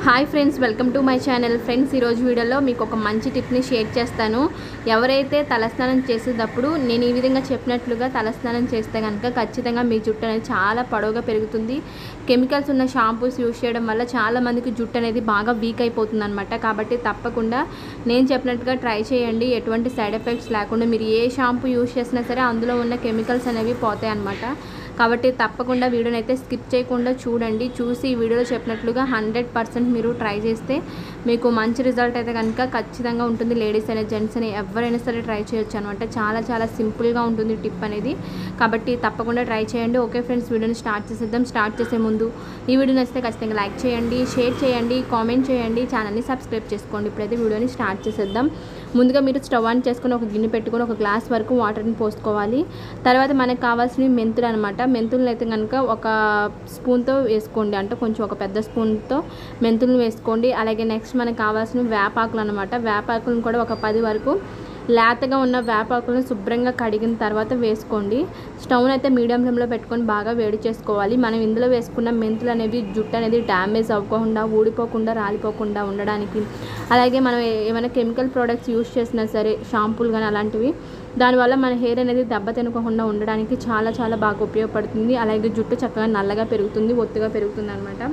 hi friends welcome to my channel friends ఈరోజు వీడియోలో మీకు ఒక మంచి టిప్ని షేర్ చేస్తాను ఎవరైతే తలస్నానం చేసేటప్పుడు నేను ఈ విధంగా చెప్పినట్లుగా తలస్నానం చేస్తే కనుక ఖచ్చితంగా మీ జుట్టు అనేది చాలా పొడవుగా పెరుగుతుంది కెమికల్స్ ఉన్న షాంపూస్ యూస్ చేయడం వల్ల చాలా మందికి జుట్టు అనేది బాగా వీక్ అయిపోతుంది అనమాట కాబట్టి తప్పకుండా నేను చెప్పినట్టుగా ట్రై చేయండి ఎటువంటి సైడ్ ఎఫెక్ట్స్ లేకుండా మీరు ఏ షాంపూ యూస్ చేసినా సరే అందులో ఉన్న కెమికల్స్ అనేవి పోతాయి అనమాట కాబట్టి తప్పకుండా వీడియోని అయితే స్కిప్ చేయకుండా చూడండి చూసి ఈ వీడియోలో చెప్పినట్లుగా హండ్రెడ్ పర్సెంట్ మీరు ట్రై చేస్తే మీకు మంచి రిజల్ట్ అయితే కనుక ఖచ్చితంగా ఉంటుంది లేడీస్ అనే జెంట్స్ అని ఎవరైనా సరే ట్రై చేయొచ్చు అనమాట చాలా చాలా సింపుల్గా ఉంటుంది టిప్ అనేది కాబట్టి తప్పకుండా ట్రై చేయండి ఓకే ఫ్రెండ్స్ వీడియోని స్టార్ట్ చేసేద్దాం స్టార్ట్ చేసే ముందు ఈ వీడియో నచ్చితే ఖచ్చితంగా లైక్ చేయండి షేర్ చేయండి కామెంట్ చేయండి ఛానల్ని సబ్స్క్రైబ్ చేసుకోండి ఇప్పుడైతే వీడియోని స్టార్ట్ చేసేద్దాం ముందుగా మీరు స్టవ్ ఆన్ చేసుకుని ఒక గిన్నె పెట్టుకొని ఒక గ్లాస్ వరకు వాటర్ని పోసుకోవాలి తర్వాత మనకు కావాల్సినవి మెంతులు అనమాట మెంతులను అయితే కనుక ఒక స్పూన్తో వేసుకోండి అంటే కొంచెం ఒక పెద్ద స్పూన్తో మెంతులను వేసుకోండి అలాగే నెక్స్ట్ మనకు కావాల్సిన వేపాకులు అనమాట వేపాకులను కూడా ఒక పది వరకు లేతగా ఉన్న వేపాకులను శుభ్రంగా కడిగిన తర్వాత వేసుకోండి స్టవ్ అయితే మీడియం ఫ్లేమ్లో పెట్టుకొని బాగా వేడి చేసుకోవాలి మనం ఇందులో వేసుకున్న మెంతులు అనేవి జుట్టు అనేది డ్యామేజ్ అవ్వకుండా ఊడిపోకుండా రాలిపోకుండా ఉండడానికి అలాగే మనం ఏ- ఏమైనా కెమికల్ ప్రోడక్ట్స్ యూస్ చేసినా సరే షాంపూలు కానీ అలాంటివి దానివల్ల మన హెయిర్ అనేది దెబ్బ తినకుండా ఉండడానికి చాలా చాలా బాగా ఉపయోగపడుతుంది అలాగే జుట్టు చక్కగా నల్లగా పెరుగుతుంది ఒత్తుగా పెరుగుతుంది అనమాట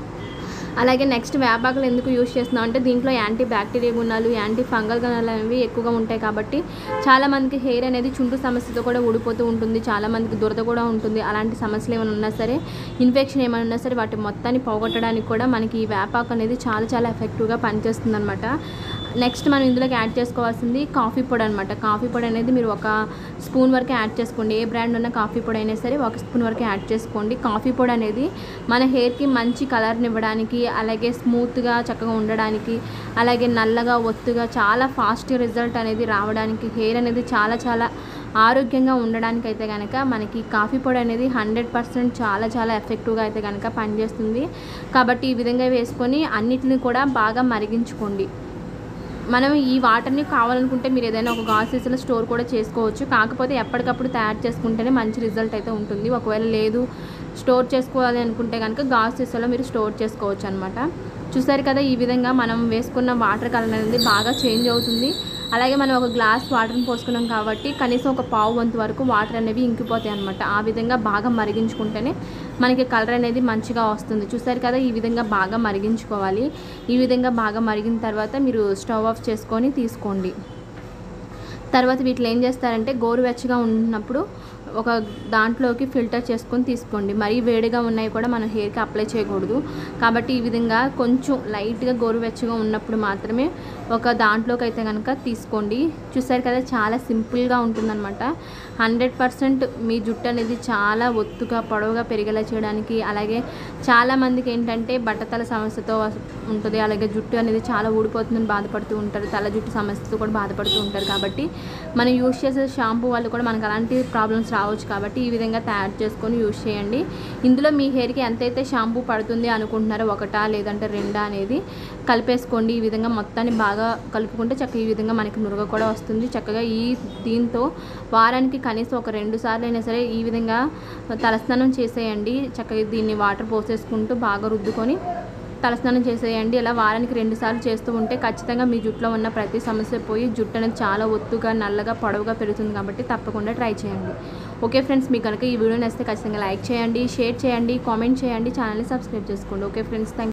అలాగే నెక్స్ట్ వేపాకులు ఎందుకు యూస్ చేస్తున్నాం అంటే దీంట్లో యాంటీ బ్యాక్టీరియా గుణాలు యాంటీ ఫంగల్ గుణాలు అనేవి ఎక్కువగా ఉంటాయి కాబట్టి చాలా మందికి హెయిర్ అనేది చుంటు సమస్యతో కూడా ఊడిపోతూ ఉంటుంది చాలా మందికి దురద కూడా ఉంటుంది అలాంటి సమస్యలు ఏమైనా ఉన్నా సరే ఇన్ఫెక్షన్ ఏమైనా ఉన్నా సరే వాటి మొత్తాన్ని పోగొట్టడానికి కూడా మనకి ఈ వేపాకు అనేది చాలా చాలా ఎఫెక్టివ్గా పనిచేస్తుంది అనమాట నెక్స్ట్ మనం ఇందులోకి యాడ్ చేసుకోవాల్సింది కాఫీ పొడి అనమాట కాఫీ పొడి అనేది మీరు ఒక స్పూన్ వరకు యాడ్ చేసుకోండి ఏ బ్రాండ్ ఉన్న కాఫీ పొడి అయినా సరే ఒక స్పూన్ వరకు యాడ్ చేసుకోండి కాఫీ పొడి అనేది మన హెయిర్కి మంచి కలర్ని ఇవ్వడానికి అలాగే స్మూత్గా చక్కగా ఉండడానికి అలాగే నల్లగా ఒత్తుగా చాలా ఫాస్ట్ రిజల్ట్ అనేది రావడానికి హెయిర్ అనేది చాలా చాలా ఆరోగ్యంగా ఉండడానికి అయితే కనుక మనకి కాఫీ పొడి అనేది హండ్రెడ్ పర్సెంట్ చాలా చాలా ఎఫెక్టివ్గా అయితే కనుక పనిచేస్తుంది కాబట్టి ఈ విధంగా వేసుకొని అన్నిటిని కూడా బాగా మరిగించుకోండి మనం ఈ వాటర్ని కావాలనుకుంటే మీరు ఏదైనా ఒక గాజు సీసాలో స్టోర్ కూడా చేసుకోవచ్చు కాకపోతే ఎప్పటికప్పుడు తయారు చేసుకుంటేనే మంచి రిజల్ట్ అయితే ఉంటుంది ఒకవేళ లేదు స్టోర్ చేసుకోవాలి అనుకుంటే కనుక గాజు సీసాలో మీరు స్టోర్ చేసుకోవచ్చు అనమాట చూసారు కదా ఈ విధంగా మనం వేసుకున్న వాటర్ కలర్ అనేది బాగా చేంజ్ అవుతుంది అలాగే మనం ఒక గ్లాస్ వాటర్ని పోసుకున్నాం కాబట్టి కనీసం ఒక పావు వంతు వరకు వాటర్ అనేవి ఇంకిపోతాయి అనమాట ఆ విధంగా బాగా మరిగించుకుంటేనే మనకి కలర్ అనేది మంచిగా వస్తుంది చూసారు కదా ఈ విధంగా బాగా మరిగించుకోవాలి ఈ విధంగా బాగా మరిగిన తర్వాత మీరు స్టవ్ ఆఫ్ చేసుకొని తీసుకోండి తర్వాత వీటిలో ఏం చేస్తారంటే గోరువెచ్చగా ఉన్నప్పుడు ఒక దాంట్లోకి ఫిల్టర్ చేసుకొని తీసుకోండి మరీ వేడిగా ఉన్నాయి కూడా మనం హెయిర్కి అప్లై చేయకూడదు కాబట్టి ఈ విధంగా కొంచెం లైట్గా గోరువెచ్చగా ఉన్నప్పుడు మాత్రమే ఒక దాంట్లోకి అయితే కనుక తీసుకోండి చూసారు కదా చాలా సింపుల్గా ఉంటుందన్నమాట హండ్రెడ్ పర్సెంట్ మీ జుట్టు అనేది చాలా ఒత్తుగా పొడవుగా పెరిగేలా చేయడానికి అలాగే చాలామందికి ఏంటంటే బట్టతల సమస్యతో ఉంటుంది అలాగే జుట్టు అనేది చాలా ఊడిపోతుందని బాధపడుతూ ఉంటారు తల జుట్టు సమస్యతో కూడా బాధపడుతూ ఉంటారు కాబట్టి మనం యూస్ చేసే షాంపూ వల్ల కూడా మనకు అలాంటి ప్రాబ్లమ్స్ రావచ్చు కాబట్టి ఈ విధంగా తయారు చేసుకొని యూస్ చేయండి ఇందులో మీ హెయిర్కి ఎంతైతే షాంపూ పడుతుంది అనుకుంటున్నారో ఒకటా లేదంటే రెండా అనేది కలిపేసుకోండి ఈ విధంగా మొత్తాన్ని బాగా కలుపుకుంటే చక్కగా ఈ విధంగా మనకి నురగ కూడా వస్తుంది చక్కగా ఈ దీంతో వారానికి కనీసం ఒక రెండు సార్లు అయినా సరే ఈ విధంగా తలస్నానం చేసేయండి చక్కగా దీన్ని వాటర్ పోసేసుకుంటూ బాగా రుద్దుకొని తలస్నానం చేసేయండి ఇలా వారానికి రెండు సార్లు చేస్తూ ఉంటే ఖచ్చితంగా మీ జుట్టులో ఉన్న ప్రతి సమస్య పోయి జుట్టు అనేది చాలా ఒత్తుగా నల్లగా పొడవుగా పెరుగుతుంది కాబట్టి తప్పకుండా ట్రై చేయండి ఓకే ఫ్రెండ్స్ మీకు కనుక ఈ వీడియో నచ్చితే ఖచ్చితంగా లైక్ చేయండి షేర్ చేయండి కామెంట్ చేయండి ఛానల్ని సబ్స్క్రైబ్ చేసుకోండి ఓకే ఫ్రెండ్స్ థ్యాంక్